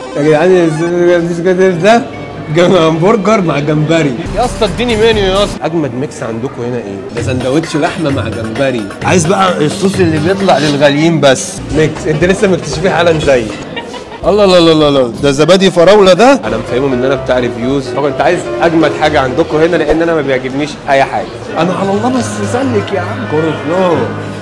يا جدعان البسكوت ده جم- همبرجر مع جمبري يا اسطى اديني منيو يا اسطى اجمد ميكس عندكم هنا ايه ده سندوتش لحمه مع جمبري عايز بقى الصوص اللي بيطلع للغاليين بس ميكس انت لسه مكتشفيه حالا زي الله الله الله الله الله ده زبادي فراوله ده انا مفهمهم ان انا بتاع ريفيوز هو انت عايز اجمد حاجه عندكم هنا لان انا ما بيعجبنيش اي حاجه انا على الله بس سلك يا عم كورن فلور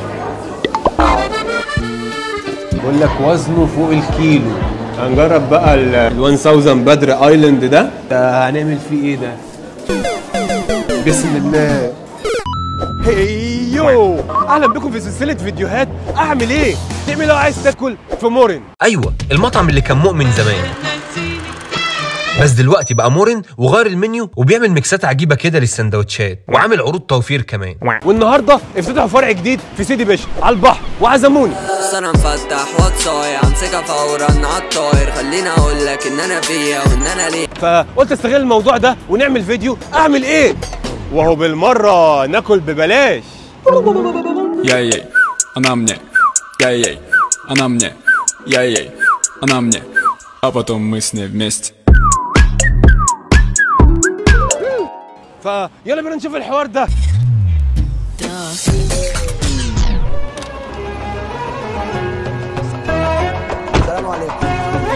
بقول لك وزنه فوق الكيلو هنجرب بقى ال 1000 بدر ايلاند ده ده هنعمل فيه ايه ده بسم الله هيو اهلا بكم في سلسله فيديوهات اعمل ايه تعمل لو عايز تاكل في مورن ايوه المطعم اللي كان مؤمن زمان بس دلوقتي بقى مرن وغير المنيو وبيعمل ميكسات عجيبه كده للسندوتشات وعامل عروض توفير كمان والنهارده افتتحوا فرع جديد في سيدي باشا على البحر وعزموني بس انا مفتح واتساي امسكها فورا عالطاير خليني اقول لك ان انا فيا وان انا ليه فقلت استغل الموضوع ده ونعمل فيديو اعمل ايه وهو بالمره ناكل ببلاش Яй-яй, она мне. Яй-яй, она мне. Яй-яй, она мне. А потом мы с ней вместе. فيلا بينا نشوف الحوار ده السلام عليكم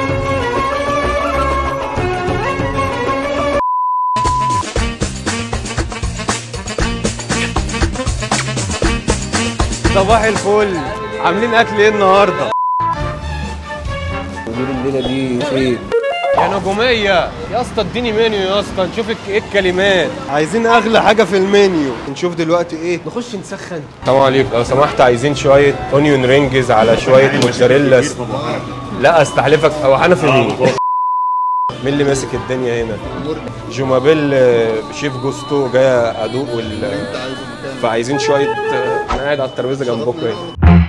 صباح الفل عاملين اكل ايه النهارده مدير الليله دي خير يا نجومية يا اسطى اديني منيو يا اسطى نشوف الك- ايه الكلمات عايزين اغلى حاجه في المنيو نشوف دلوقتي ايه نخش نسخن السلام عليكم لو سمحت عايزين شويه اونيون رينجز على شويه موتزاريلا لا استحلفك او حنفي مين مين اللي ماسك الدنيا هنا جومابيل آه، شيف جوستو جاي ادوق وال فعايزين شويه آه، انا قاعد على الترابيزه جنبكم هنا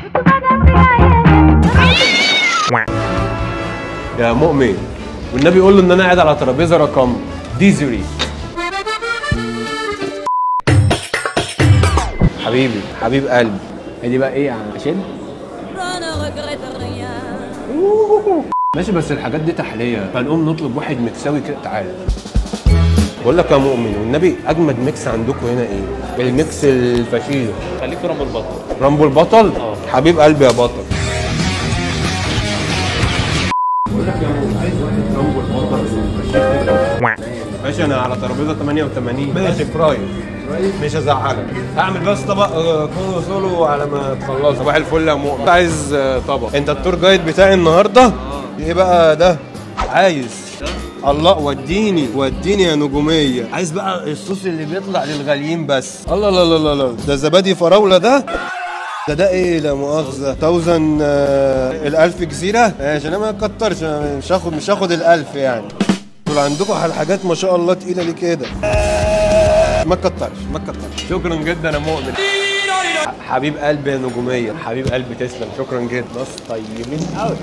يا مؤمن والنبي يقول له ان انا قاعد على ترابيزه رقم ديزري حبيبي حبيب قلبي هي دي بقى ايه يا عم اشد ماشي بس الحاجات دي تحليه فنقوم نطلب واحد مكساوي كده تعالى بقول لك يا مؤمن والنبي اجمد ميكس عندكم هنا ايه الميكس الفشيل خليك في رامبو البطل رامبو البطل حبيب قلبي يا بطل ماشي انا على ترابيزه 88 ماشي فرايز مش هزعلك هعمل بس طبق آه، كونو سولو على ما تخلص صباح الفل يا مؤمن عايز آه، طبق انت التور جايد بتاعي النهارده ايه بقى ده عايز الله وديني وديني يا نجوميه عايز بقى الصوص اللي بيطلع للغاليين بس الله لا لا لا لا ده زبادي فراوله ده ده ده ايه لا مؤاخذة توزن آه الألف جزيرة ماشي أنا ما كترش أنا مش هاخد مش هاخد الألف يعني دول عندكم حاجات ما شاء الله تقيلة ليه كده ما تكترش ما تكترش شكرا جدا يا مؤمن ح- حبيب قلبي يا نجومية حبيب قلبي تسلم شكرا جدا ناس طيبين قوي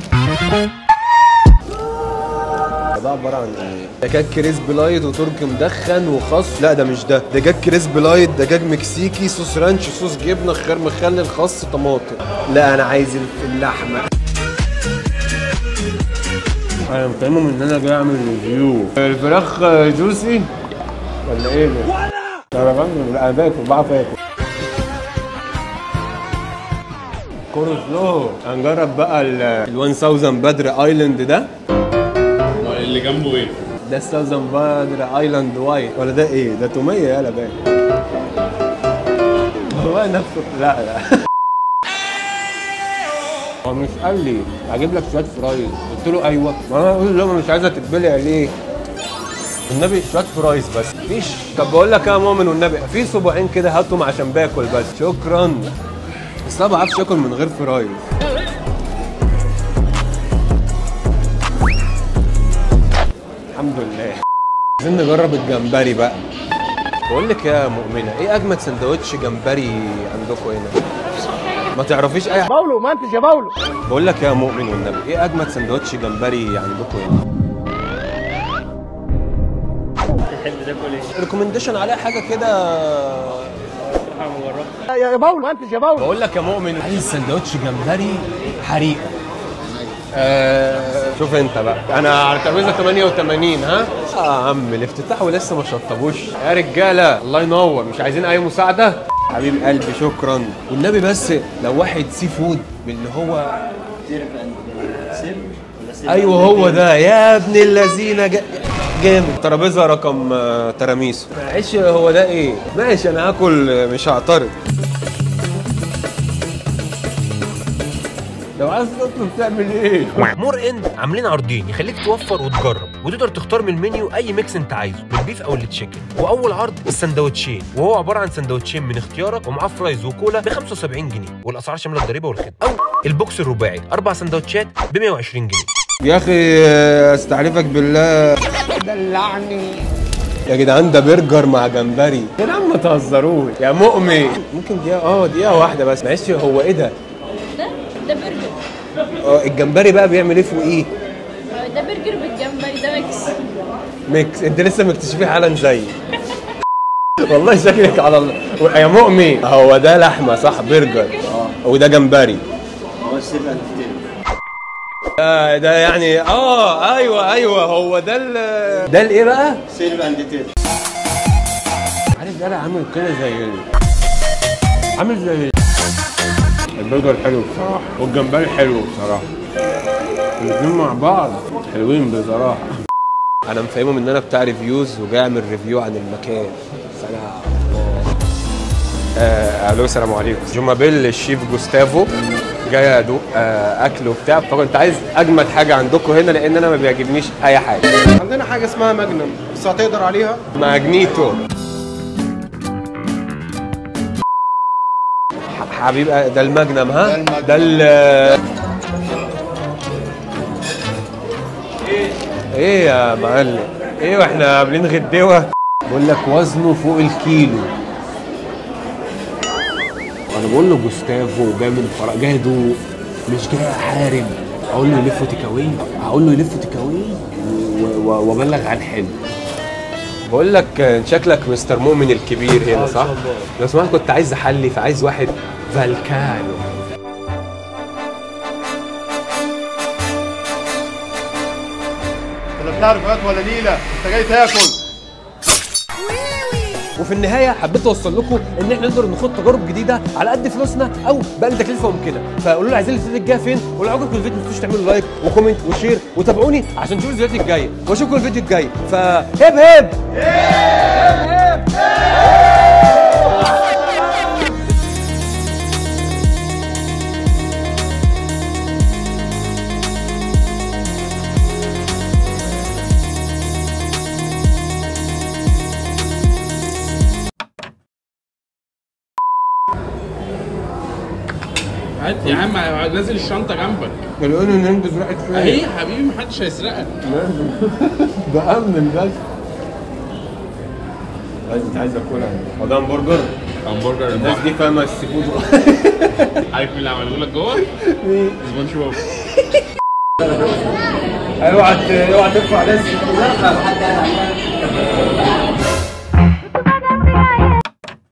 ده عبارة عن ايه؟ دجاج كريسبي لايت وترك مدخن وخس لا ده مش ده دجاج كريسبي لايت دجاج مكسيكي صوص رانش صوص جبنة خيار مخلل خس طماطم لا انا عايز الف- اللحمة انا مفهمهم ان انا جاي اعمل ريفيو الفراخ جوسي ولا ايه ده؟ انا باكل انا باكل بعرف اكل كورن فلور هنجرب بقى ال 1000 بدر ايلاند ده اللي جنبه ايه؟ ده الساوزن بدر ايلاند وايت ولا ده ايه؟ ده تومية يالا باين هو نفسه لا لا هو مش قال لي هجيب لك شويه فرايز قلت له ايوه ما انا قلت له مش عايزه تتبلع ليه النبي شويه فرايز بس مفيش طب بقول لك إيه يا مؤمن والنبي في صباعين كده هاتهم عشان باكل بس شكرا بس انا ما بعرفش اكل من غير فرايز الحمد لله عايزين نجرب الجمبري بقى بقول لك يا مؤمنه ايه اجمد سندوتش جمبري عندكم هنا ما تعرفيش اي باولو ما انتش يا باولو بقول لك يا مؤمن والنبي ايه اجمد سندوتش جمبري عندكم هنا تحب تاكل ايه؟ ريكومنديشن عليها حاجه كده حاجه مجربه بقول لك يا مؤمن عايز سندوتش جمبري حريقه آه شوف انت بقى انا على ترابيزه 88 ها اه يا عم الافتتاح ولسه ما شطبوش يا رجاله الله ينور مش عايزين اي مساعده حبيب قلبي شكرا والنبي بس لو واحد سي فود من اللي هو ايوه هو ده يا ابن اللذينه جا- جامد ترابيزه رقم آه، تراميسو معلش هو ده ايه ماشي انا هاكل آه، مش هعترض لو عايز تطلب تعمل ايه مور اند عاملين عرضين يخليك توفر وتجرب وتقدر تختار من المنيو اي ميكس انت عايزه بالبيف او التشيكن واول عرض السندوتشين وهو عباره عن سندوتشين من اختيارك ومعاه فرايز وكولا ب 75 جنيه والاسعار شامله الضريبه والخدمه او البوكس الرباعي اربع سندوتشات ب 120 جنيه يا اخي استعرفك بالله دلعني يا جدعان ده برجر مع جمبري يا جدعان ما تهزروش يا مؤمن ممكن دقيقه اه دقيقه واحده بس معلش هو ايه ده ده ده برجر اه الجمبري بقى بيعمل ايه فوقيه آه، ده برجر بالجمبري ده ميكس ميكس انت لسه مكتشفيه حالا زيي والله شكلك على الله يا مؤمن هو ده لحمه صح برجر وده جمبري آه ده يعني اه ايوه ايوه هو ده ال ده الايه بقى؟ سيلف اند عارف ده بقى عامل كده زي ال... عامل زي ال... البرجر حلو بصراحه والجمبري حلو بصراحه الاثنين مع بعض حلوين بصراحه انا مفهمهم ان انا بتاع ريفيوز وجاي اعمل ريفيو عن المكان سلام آه، الو السلام عليكم جومابيل الشيف جوستافو جاي ادوق آه، اكل وبتاع فكنت عايز اجمد حاجه عندكم هنا لان انا ما بيعجبنيش اي حاجه عندنا حاجه اسمها ماجنم بس هتقدر عليها ماجنيتو ح- حبيب آه، ده الماجنم ها ده ال ايه يا معلم ايه واحنا عاملين غدوه بقول لك وزنه فوق الكيلو انا بقول له جوستافو جاي من فرق جاي يدوق مش جاي احارب اقول له يلفوا تكاوي هقول له يلفوا تكاوي و- و- وابلغ عن حلم بقول لك شكلك مستر مؤمن الكبير هنا صح؟ لو سمحت كنت عايز احلي فعايز واحد فالكانو انت لا بتعرف وقت ولا نيله انت جاي تاكل وفي النهايه حبيت اوصل لكم ان احنا نقدر نخوض تجارب جديده على قد فلوسنا او باقل تكلفهم كده فقولوا لي عايزين الفيديو الجاي فين ولو عجبكم الفيديو ما تنسوش تعملوا لايك وكومنت وشير وتابعوني عشان تشوفوا الفيديوهات الجايه واشوفكم الفيديو الجاي فهب هب هات يا عم نازل الشنطه جنبك بيقولوا ان ننجز راحت فين اهي يا حبيبي محدش هيسرقك ده امن بس عايز انت عايز اكلها هو ده همبرجر همبرجر الناس دي فاهمه السي فود عارف مين اللي عمله لك جوه؟ سبونج بوب اوعى ت- اوعى ترفع ناس